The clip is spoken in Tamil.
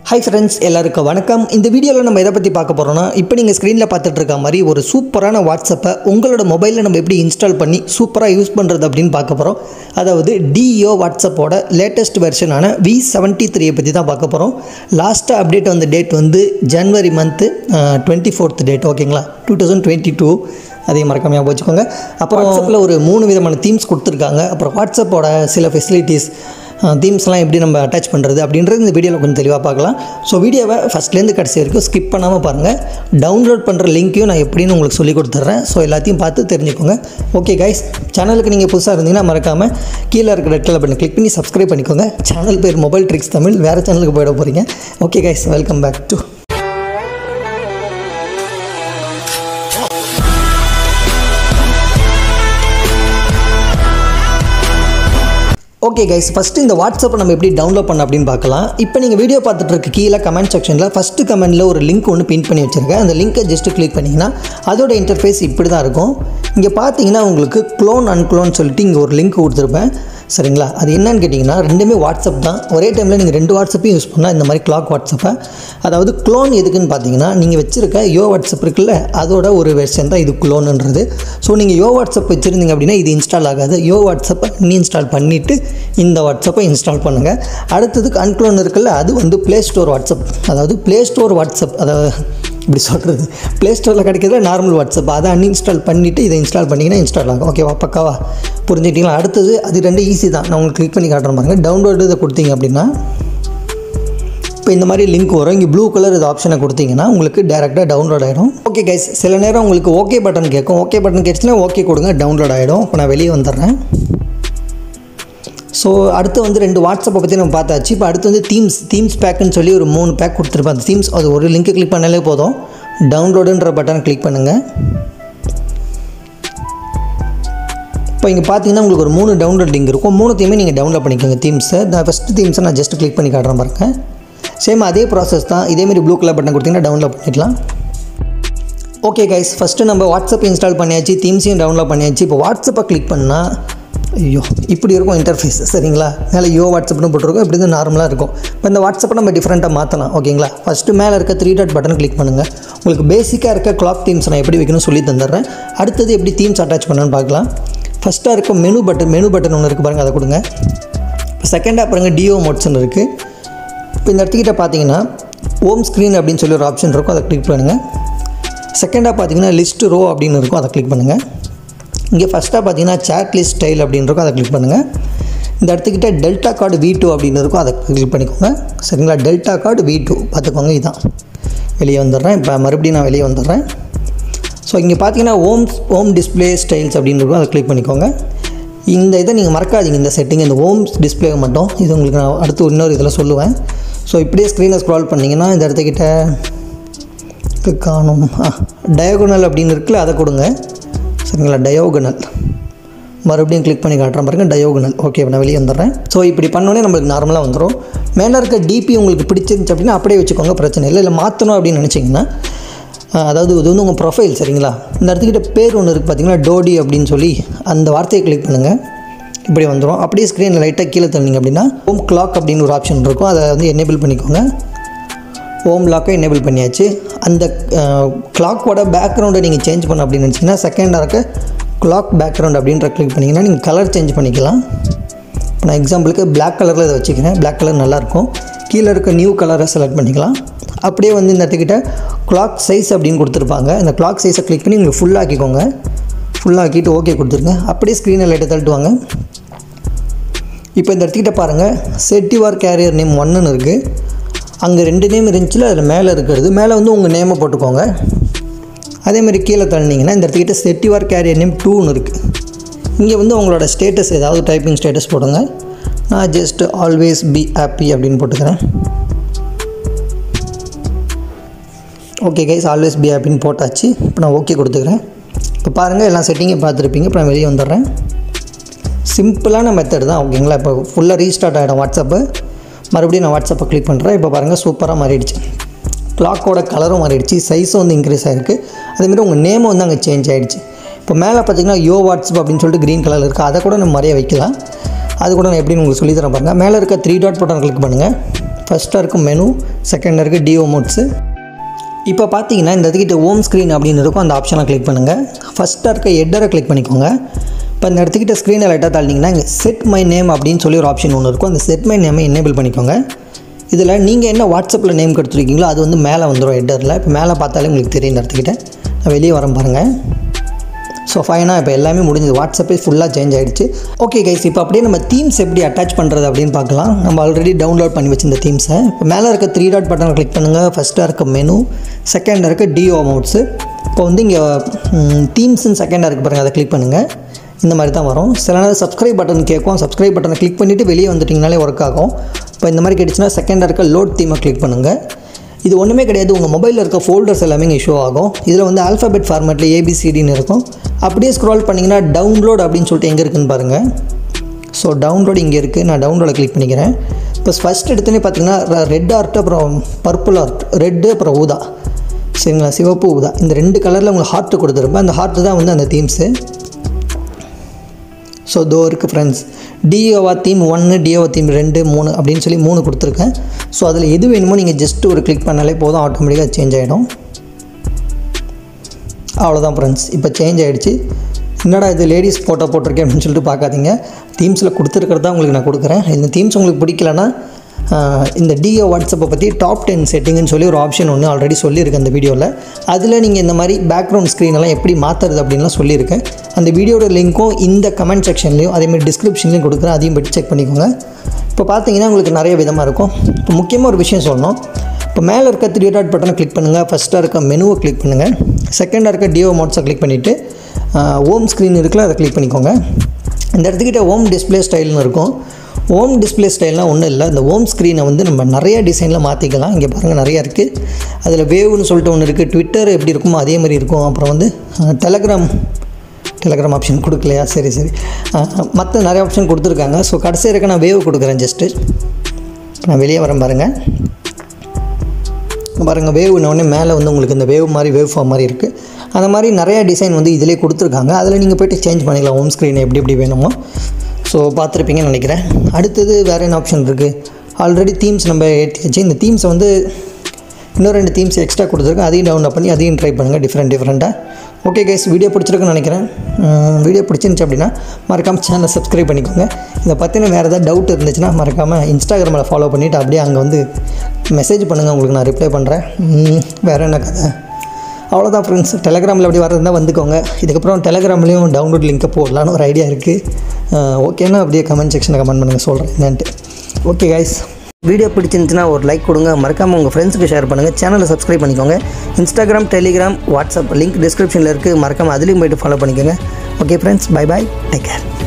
ஹாய் ஃப்ரெண்ட்ஸ் எல்லாருக்கும் வணக்கம் இந்த வீடியோவில் நம்ம எதை பற்றி பார்க்க போகிறோம்னா இப்போ நீங்கள் ஸ்க்ரீனில் பார்த்துட்டு இருக்க மாதிரி ஒரு சூப்பரான வாட்ஸ்அப்பை உங்களோட மொபைலில் நம்ம எப்படி இன்ஸ்டால் பண்ணி சூப்பராக யூஸ் பண்ணுறது அப்படின்னு பார்க்க போகிறோம் அதாவது டிஓ வாட்ஸ்அப்போட லேட்டஸ்ட் வெர்ஷனான வி செவன்ட்டி த்ரீயை பற்றி தான் பார்க்க போகிறோம் லாஸ்ட்டாக அப்டேட் வந்த டேட் வந்து ஜனவரி மந்த்து டுவெண்ட்டி ஃபோர்த் டேட் ஓகேங்களா டூ தௌசண்ட் டுவெண்ட்டி டூ அதையும் மறக்காம ஞாபகம் வச்சுக்கோங்க அப்புறம் வாட்ஸ்அப்பில் ஒரு மூணு விதமான தீம்ஸ் கொடுத்துருக்காங்க அப்புறம் வாட்ஸ்அப்போட சில ஃபெசிலிட்டிஸ் தீம்ஸ்லாம் எப்படி நம்ம அட்டாச் பண்ணுறது அப்படின்றது இந்த வீடியோவில் கொஞ்சம் தெளிவாக பார்க்கலாம் ஸோ வீடியோவை ஃபஸ்ட்லேருந்து கடைசி வரைக்கும் ஸ்கிப் பண்ணாமல் பாருங்கள் டவுன்லோட் பண்ணுற லிங்க்கையும் நான் எப்படின்னு உங்களுக்கு சொல்லி கொடுத்துட்றேன் ஸோ எல்லாத்தையும் பார்த்து தெரிஞ்சுக்கோங்க ஓகே கைஸ் சேனலுக்கு நீங்கள் புதுசாக இருந்தீங்கன்னா மறக்காமல் கீழே இருக்கிற ரெட் கலர் பண்ணி கிளிக் பண்ணி சப்ஸ்கிரைப் பண்ணிக்கோங்க சேனல் பேர் மொபைல் ட்ரிக்ஸ் தமிழ் வேறு சேனலுக்கு போயிட போகிறீங்க okay guys welcome back to okay guys first இந்த வாட்ஸ்அப்பை நம்ம எப்படி டவுன்லோட் பண்ண அப்படின்னு பார்க்கலாம் இப்போ நீங்கள் வீடியோ பார்த்துட்டு இருக்க கீழே கமெண்ட் செக்ஷனில் ஃபஸ்ட்டு கமெண்ட்டில் ஒரு லிங்க் ஒன்று பின் பண்ணி வச்சுருக்கேன் அந்த லிங்க்கை ஜஸ்ட்டு கிளிக் பண்ணிங்கன்னா அதோட இன்டர்ஃபேஸ் இப்படி தான் இருக்கும் இங்கே பார்த்தீங்கன்னா உங்களுக்கு க்ளோன் அன்க்ளோன் சொல்லிட்டு இங்கே ஒரு லிங்க் கொடுத்துருப்பேன் சரிங்களா அது என்னன்னு கேட்டிங்கன்னா ரெண்டுமே வாட்ஸ்அப் தான் ஒரே டைமில் நீங்கள் ரெண்டு வாட்ஸ்அப்பையும் யூஸ் பண்ணால் இந்த மாதிரி கிளாக் வாட்ஸ்அப்பை அதாவது க்ளோன் எதுக்குன்னு பார்த்தீங்கன்னா நீங்கள் வச்சுருக்க யோ வாட்ஸ்அப் இருக்குல்ல அதோட ஒரு வெர்ஷன் தான் இது க்ளோனுன்றது ஸோ நீங்கள் யோ வாட்ஸ்அப் வச்சுருந்தீங்க அப்படின்னா இது இன்ஸ்டால் ஆகாது யோ வாட்ஸ்அப்பை இன்ஸ்டால் பண்ணிவிட்டு இந்த வாட்ஸ்அப்பை இன்ஸ்டால் பண்ணுங்கள் அடுத்ததுக்கு அன்க்ளோன் இருக்குல்ல அது வந்து ப்ளே ஸ்டோர் வாட்ஸ்அப் அதாவது ப்ளே ஸ்டோர் வாட்ஸ்அப் அதாவது இப்படி சொல்கிறது ப்ளே ஸ்டோரில் கிடைக்கிறதுல நார்மல் வாட்ஸ்அப் அதை அன்இன்ஸ்டால் பண்ணிவிட்டு இதை இன்ஸ்டால் பண்ணிங்கன்னா இன்ஸ்டால் ஆகும் ஓகேவா பக்காவா புரிஞ்சுக்கிட்டீங்களா அடுத்தது அது ரெண்டு ஈஸி தான் நான் உங்களுக்கு கிளிக் பண்ணி காட்டுறேன் பாருங்க டவுன்லோடு இதை கொடுத்தீங்க அப்படின்னா இப்போ இந்த மாதிரி லிங்க் வரும் இங்கே ப்ளூ கலர் இது ஆப்ஷனை கொடுத்தீங்கன்னா உங்களுக்கு டேரெக்டாக டவுன்லோட் ஆகிடும் ஓகே கைஸ் சில நேரம் உங்களுக்கு ஓகே பட்டன் கேட்கும் ஓகே பட்டன் கேட்டுச்சுன்னா ஓகே கொடுங்க டவுன்லோட் ஆகிடும் இப்போ நான் வெளியே வந்துடுறேன் ஸோ அடுத்து வந்து ரெண்டு வாட்ஸ்அப்பை பற்றி நம்ம பார்த்தாச்சு இப்போ அடுத்து வந்து தீம்ஸ் தீம்ஸ் பேக்குன்னு சொல்லி ஒரு மூணு பேக் கொடுத்துருப்பேன் அந்த தீம்ஸ் அது ஒரு லிங்க்கை கிளிக் பண்ணாலே போதும் டவுன்லோடுன்ற பட்டனை கிளிக் பண்ணுங்கள் இப்போ இங்கே பார்த்தீங்கன்னா உங்களுக்கு ஒரு மூணு டவுன்லோட் லிங்க் இருக்கும் மூணுத்தையுமே நீங்கள் டவுன்லோட் பண்ணிக்கோங்க தீம்ஸை நான் ஃபஸ்ட்டு தீம்ஸை நான் ஜஸ்ட் கிளிக் பண்ணி காட்டுறேன் பாருங்க சேம் அதே ப்ராசஸ் தான் இதேமாரி ப்ளூ கலர் பட்டன் கொடுத்தீங்கன்னா டவுன்லோட் பண்ணிக்கலாம் ஓகே கைஸ் ஃபஸ்ட்டு நம்ம வாட்ஸ்அப் இன்ஸ்டால் பண்ணியாச்சு தீம்ஸையும் டவுன்லோட் பண்ணியாச்சு இப்போ வாட்ஸ்அப்பை கிளிக் பண்ணால் ஐயோ இப்படி இருக்கும் இன்டர்ஃபேஸ் சரிங்களா மேலே யோ வாட்ஸ்அப்னு போட்டிருக்கோம் இப்படி தான் நார்மலாக இருக்கும் இப்போ இந்த வாட்ஸ்அப்பை நம்ம டிஃப்ரெண்ட்டாக மாற்றலாம் ஓகேங்களா ஃபஸ்ட்டு மேலே இருக்க த்ரீ டாட் பட்டன் கிளிக் பண்ணுங்கள் உங்களுக்கு பேசிக்காக இருக்க கிளாக் தீம்ஸ் நான் எப்படி வைக்கணும்னு சொல்லி தந்துடுறேன் அடுத்தது எப்படி தீம்ஸ் அட்டாச் பண்ணணும்னு பார்க்கலாம் ஃபஸ்ட்டாக இருக்க மெனு பட்டன் மெனு பட்டன் ஒன்று இருக்குது பாருங்கள் அதை கொடுங்க இப்போ செகண்டாக பாருங்கள் டிஓ மோட்ஸ்னு இருக்குது இப்போ இந்த இடத்துக்கிட்ட பார்த்தீங்கன்னா ஹோம் ஸ்க்ரீன் அப்படின்னு சொல்லி ஒரு ஆப்ஷன் இருக்கும் அதை கிளிக் பண்ணுங்கள் செகண்டாக பார்த்தீங்கன்னா லிஸ்ட் ரோ அப்படின்னு இருக்கும் அதை கிளிக் பண்ணுங்கள் இங்கே ஃபஸ்ட்டாக பார்த்தீங்கன்னா சேட் லிஸ்ட் ஸ்டைல் அப்படின்னு இருக்கும் அதை கிளிக் பண்ணுங்கள் இந்த இடத்துக்கிட்ட டெல்டா கார்டு வி டூ அப்படின்னு இருக்கும் அதை கிளிக் பண்ணிக்கோங்க சரிங்களா டெல்டா கார்டு வி டூ பார்த்துக்கோங்க இதுதான் வெளியே வந்துடுறேன் இப்போ மறுபடியும் நான் வெளியே வந்துடுறேன் ஸோ இங்கே பார்த்தீங்கன்னா ஹோம் ஹோம் டிஸ்பிளே ஸ்டைல்ஸ் அப்படின்னு இருக்கும் அதை கிளிக் பண்ணிக்கோங்க இந்த இதை நீங்கள் மறக்காதீங்க இந்த செட்டிங் இந்த ஹோம் டிஸ்பிளே மட்டும் இது உங்களுக்கு நான் அடுத்து இன்னொரு இதில் சொல்லுவேன் ஸோ இப்படியே ஸ்க்ரீனை ஸ்க்ரால் பண்ணிங்கன்னா இந்த இடத்துக்கிட்ட காணும் ஆ டயகோனல் அப்படின்னு இருக்குல்ல அதை கொடுங்க சரிங்களா டயோகனல் மறுபடியும் கிளிக் பண்ணி காட்டுறேன் பாருங்க டயோகனல் ஓகே நான் வெளியே வந்துடுறேன் ஸோ இப்படி பண்ணோடனே நம்மளுக்கு நார்மலாக வந்துடும் மேலே இருக்க டிபி உங்களுக்கு பிடிச்சிருந்துச்சு அப்படின்னா அப்படியே வச்சுக்கோங்க பிரச்சனை இல்லை இல்லை மாற்றணும் அப்படின்னு நினச்சிங்கன்னா அதாவது இது வந்து உங்கள் ப்ரொஃபைல் சரிங்களா இந்த இடத்துக்கிட்ட பேர் ஒன்று இருக்குது பார்த்தீங்கன்னா டோடி அப்படின்னு சொல்லி அந்த வார்த்தையை கிளிக் பண்ணுங்கள் இப்படி வந்துடும் அப்படியே ஸ்க்ரீனில் லைட்டாக கீழே தள்ளிங்க அப்படின்னா ஹோம் கிளாக் அப்படின்னு ஒரு ஆப்ஷன் இருக்கும் அதை வந்து எனேபிள் பண்ணிக்கோங்க ஹோம் லாக்கை எனேபிள் பண்ணியாச்சு அந்த கிளாக்கோட பேக்ரவுண்டை நீங்கள் சேஞ்ச் பண்ண அப்படின்னு நினச்சிங்கன்னா செகண்டாக இருக்க கிளாக் பேக்ரவுண்ட் அப்படின்ற கிளிக் பண்ணிங்கன்னா நீங்கள் கலர் சேஞ்ச் பண்ணிக்கலாம் இப்போ நான் எக்ஸாம்பிளுக்கு பிளாக் கலரில் இதை வச்சுக்கிறேன் பிளாக் கலர் நல்லாயிருக்கும் கீழே இருக்க நியூ கலரை செலக்ட் பண்ணிக்கலாம் அப்படியே வந்து இந்த இடத்துக்கிட்ட கிளாக் சைஸ் அப்படின்னு கொடுத்துருப்பாங்க இந்த கிளாக் சைஸை கிளிக் பண்ணி உங்களுக்கு ஃபுல்லாக்கிக்கோங்க ஃபுல்லாக்கிட்டு ஓகே கொடுத்துருங்க அப்படியே ஸ்க்ரீனை லைட்டை தள்ளிட்டுவாங்க இப்போ இந்த இடத்துக்கிட்ட பாருங்கள் செட்டிவார் கேரியர் நேம் ஒன்றுன்னு இருக்குது அங்கே ரெண்டு நேம் இருந்துச்சுல அதில் மேலே இருக்கிறது மேலே வந்து உங்கள் நேமை போட்டுக்கோங்க அதேமாதிரி கீழே தள்ளினீங்கன்னா இந்த இடத்துக்கிட்ட செட்டிவார் கேரியர் நேம் டூன்னு இருக்குது இங்கே வந்து உங்களோட ஸ்டேட்டஸ் ஏதாவது டைப்பிங் ஸ்டேட்டஸ் போடுங்க நான் ஜஸ்ட் ஆல்வேஸ் பி ஹாப்பி அப்படின்னு போட்டுக்கிறேன் ஓகே கைஸ் ஆல்வேஸ் பி ஹாப்பின்னு போட்டாச்சு இப்போ நான் ஓகே கொடுத்துக்கிறேன் இப்போ பாருங்கள் எல்லாம் செட்டிங்கை பார்த்துருப்பீங்க இப்போ நான் வெளியே வந்துடுறேன் சிம்பிளான மெத்தட் தான் ஓகேங்களா இப்போ ஃபுல்லாக ரீஸ்டார்ட் ஆகிடும் வாட்ஸ்அப்பு மறுபடியும் நான் வாட்ஸ்அப்பை கிளிக் பண்ணுறேன் இப்போ பாருங்கள் சூப்பராக மாறிடுச்சு கிளாக்கோட கலரும் மாறிடுச்சு சைஸும் வந்து இன்க்ரீஸ் ஆகிருக்கு அதேமாதிரி உங்கள் நேமும் வந்து அங்கே சேஞ்ச் ஆகிடுச்சு இப்போ மேலே பார்த்தீங்கன்னா யோ வாட்ஸ்அப் அப்படின்னு சொல்லிட்டு க்ரீன் கலர் இருக்குது அதை கூட நம்ம நிறைய வைக்கலாம் அது கூட நான் எப்படின்னு உங்களுக்கு சொல்லித்தரேன் பாருங்கள் மேலே இருக்க த்ரீ டாட் பட்டன் கிளிக் பண்ணுங்கள் ஃபஸ்ட்டாக இருக்கும் மெனு செகண்டாக இருக்குது டிஓ மோட்ஸு இப்போ பார்த்தீங்கன்னா இந்த இதுக்கிட்ட ஹோம் ஸ்க்ரீன் அப்படின்னு இருக்கும் அந்த ஆப்ஷனை கிளிக் பண்ணுங்கள் ஃபஸ்ட்டாக இருக்க ஹெட்டரை கிளிக் பண்ணிக்கோங்க இப்போ இந்த இடத்துக்கிட்ட ஸ்க்ரீனை லைட்டாக தள்ளிங்கன்னா இங்கே செட் மை நேம் அப்படின்னு சொல்லி ஒரு ஆப்ஷன் ஒன்று இருக்கும் அந்த செட் மை நேமை எனேபிள் பண்ணிக்கோங்க இதில் நீங்கள் என்ன வாட்ஸ்அப்பில் நேம் கொடுத்துருக்கீங்களோ அது வந்து மேலே வந்துடும் ஹெட்டரில் இப்போ மேலே பார்த்தாலே உங்களுக்கு தெரியும் இந்த இடத்துக்கிட்ட நான் வெளியே வரேன் பாருங்கள் ஸோ ஃபைனாக இப்போ எல்லாமே முடிஞ்சது வாட்ஸ்அப்பே ஃபுல்லாக சேஞ்ச் ஆகிடுச்சு ஓகே கைஸ் இப்போ அப்படியே நம்ம தீம்ஸ் எப்படி அட்டாச் பண்ணுறது அப்படின்னு பார்க்கலாம் நம்ம ஆல்ரெடி டவுன்லோட் பண்ணி வச்சிருந்த தீம்ஸை இப்போ மேலே இருக்க த்ரீ டாட் பட்டனை கிளிக் பண்ணுங்கள் ஃபஸ்ட்டாக இருக்க மெனு செகண்டாக இருக்க டிஓ அமௌண்ட்ஸு இப்போ வந்து இங்கே தீம்ஸ்னு செகண்டாக இருக்குது பாருங்கள் அதை கிளிக் பண்ணுங்கள் இந்த மாதிரி தான் வரும் சில நேரம் சப்ஸ்கிரைப் பட்டன் கேட்கும் சப்ஸ்கிரைப் பட்டனை கிளிக் பண்ணிவிட்டு வெளியே வந்துட்டிங்கனாலே ஒர்க் ஆகும் இப்போ இந்த மாதிரி கிடைச்சுன்னா செகண்டாக இருக்க லோட் தீமை கிளிக் பண்ணுங்கள் இது ஒன்றுமே கிடையாது உங்கள் மொபைலில் இருக்க ஃபோல்டர்ஸ் எல்லாமே இங்கே ஷோ ஆகும் இதில் வந்து ஆல்ஃபபெட் ஃபார்மேட்டில் ஏபிசிடின்னு இருக்கும் அப்படியே ஸ்க்ரால் பண்ணிங்கன்னா டவுன்லோட் அப்படின்னு சொல்லிட்டு எங்கே இருக்குன்னு பாருங்கள் ஸோ டவுன்லோட் இங்கே இருக்குது நான் டவுன்லோட கிளிக் பண்ணிக்கிறேன் இப்போ ஃபஸ்ட் எடுத்தோன்னே பார்த்தீங்கன்னா ரெட் ஆர்ட் அப்புறம் பர்பிள் ஆர்ட் ரெட்டு அப்புறம் ஊதா சரிங்களா சிவப்பு ஊதா இந்த ரெண்டு கலரில் உங்களுக்கு ஹார்ட்டு கொடுத்துருப்பேன் அந்த ஹார்ட்டு தான் வந்து அந்த தீம்ஸு ஸோ தோ இருக்குது ஃப்ரெண்ட்ஸ் டிஓவா தீம் ஒன்று டிஓவா தீம் ரெண்டு மூணு அப்படின்னு சொல்லி மூணு கொடுத்துருக்கேன் ஸோ அதில் எது வேணுமோ நீங்கள் ஜஸ்ட் ஒரு கிளிக் பண்ணாலே போதும் ஆட்டோமேட்டிக்காக சேஞ்ச் ஆகிடும் அவ்வளோதான் ஃப்ரெண்ட்ஸ் இப்போ சேஞ்ச் ஆகிடுச்சு என்னடா இது லேடிஸ் ஃபோட்டோ போட்டிருக்கேன் அப்படின்னு சொல்லிட்டு பார்க்காதீங்க தீம்ஸில் கொடுத்துருக்கிறதா உங்களுக்கு நான் கொடுக்குறேன் இந்த தீம்ஸ் உங்களுக்கு பிடிக்கலன்னா ஆஹ், இந்த டிஓ வாட்ஸ்அப்பை பற்றி டாப் டென் செட்டிங்னு சொல்லி ஒரு ஆப்ஷன் ஒன்று ஆல்ரெடி சொல்லியிருக்கேன் அந்த வீடியோவில் அதில் நீங்கள் இந்த மாதிரி பேக்ரவுண்ட் ஸ்க்ரீனெல்லாம் எப்படி மாற்றுறது அப்படின்லாம் சொல்லியிருக்கேன் அந்த வீடியோட லிங்க்கும் இந்த கமெண்ட் செக்ஷன்லையும் அதேமாதிரி டிஸ்கிரிப்ஷன்லையும் கொடுக்குறேன் அதையும் போய்ட்டு செக் பண்ணிக்கோங்க இப்போ பார்த்தீங்கன்னா உங்களுக்கு நிறைய விதமாக இருக்கும் இப்போ முக்கியமாக ஒரு விஷயம் சொல்லணும் இப்போ மேலே இருக்க த்ரீ டாட் பட்டனை கிளிக் பண்ணுங்கள் ஃபஸ்ட்டாக இருக்க மெனுவை கிளிக் பண்ணுங்கள் செகண்டாக இருக்க டிஓ மோட்ஸை கிளிக் பண்ணிவிட்டு ஹோம் ஸ்க்ரீன் இருக்குல்ல அதை கிளிக் பண்ணிக்கோங்க இந்த இடத்துக்கிட்ட ஹோம் டிஸ்ப்ளே ஸ்டைல்னு இருக்கும் ஹோம் டிஸ்ப்ளே ஸ்டைல்லாம் ஒன்றும் இல்லை இந்த ஹோம் ஸ்க்ரீனை வந்து நம்ம நிறைய டிசைனில் மாற்றிக்கலாம் இங்கே பாருங்கள் நிறையா இருக்குது அதில் வேவ்னு சொல்லிட்டு ஒன்று இருக்குது ட்விட்டர் எப்படி இருக்குமோ அதே மாதிரி இருக்கும் அப்புறம் வந்து டெலகிராம் டெலகிராம் ஆப்ஷன் கொடுக்கலையா சரி சரி மற்ற நிறைய ஆப்ஷன் கொடுத்துருக்காங்க ஸோ கடைசி இருக்க நான் வேவ் கொடுக்குறேன் ஜஸ்ட்டு நான் வெளியே வரேன் பாருங்கள் பாருங்கள் வேவ் உடனே மேலே வந்து உங்களுக்கு இந்த வேவ் மாதிரி வேவ் ஃபார்ம் மாதிரி இருக்குது அந்த மாதிரி நிறையா டிசைன் வந்து இதிலே கொடுத்துருக்காங்க அதில் நீங்கள் போய்ட்டு சேஞ்ச் பண்ணிக்கலாம் ஹோம் ஸ்க்ரீன் எப்படி எப்படி வேணுமோ ஸோ பார்த்துருப்பீங்கன்னு நினைக்கிறேன் அடுத்தது வேறு என்ன ஆப்ஷன் இருக்குது ஆல்ரெடி தீம்ஸ் நம்ம ஏற்றியாச்சு இந்த தீம்ஸை வந்து இன்னும் ரெண்டு தீம்ஸ் எக்ஸ்ட்ரா கொடுத்துருக்கேன் அதையும் டவுன்லோட் பண்ணி அதையும் ட்ரை பண்ணுங்கள் டிஃப்ரெண்ட் டிஃப்ரெண்ட்டாக ஓகே கைஸ் வீடியோ பிடிச்சிருக்குன்னு நினைக்கிறேன் வீடியோ பிடிச்சிருந்துச்சு அப்படின்னா மறக்காமல் சேனலை சப்ஸ்கிரைப் பண்ணிக்கோங்க இதை பற்றின வேறு ஏதாவது டவுட் இருந்துச்சுன்னா மறக்காமல் இன்ஸ்டாகிராமில் ஃபாலோ பண்ணிவிட்டு அப்படியே அங்கே வந்து மெசேஜ் பண்ணுங்கள் உங்களுக்கு நான் ரிப்ளை பண்ணுறேன் வேறு என்ன கதை அவ்வளோதான் ஃப்ரெண்ட்ஸ் டெலகிராமில் அப்படி வரதுனா வந்துக்கோங்க இதுக்கப்புறம் டெலகிராம்லேயும் டவுன்லோட் லிங்க்கை போடலான்னு ஒரு ஐடியா இருக்குது ஓகேன்னா அப்படியே கமெண்ட் செக்ஷனில் கமெண்ட் பண்ணுங்கள் சொல்கிறேன் என்னன்ட்டு ஓகே கைஸ் வீடியோ பிடிச்சிருந்துச்சுன்னா ஒரு லைக் கொடுங்க மறக்காமல் உங்கள் ஃப்ரெண்ட்ஸுக்கு ஷேர் பண்ணுங்கள் சேனலை சப்ஸ்கிரைப் பண்ணிக்கோங்க இன்ஸ்டாகிராம் டெலிகிராம் வாட்ஸ்அப் லிங்க் டிஸ்கிரிப்ஷனில் இருக்குது மறக்காமல் அதுலேயும் போய்ட்டு ஃபாலோ பண்ணிக்கோங்க okay friends bye bye take care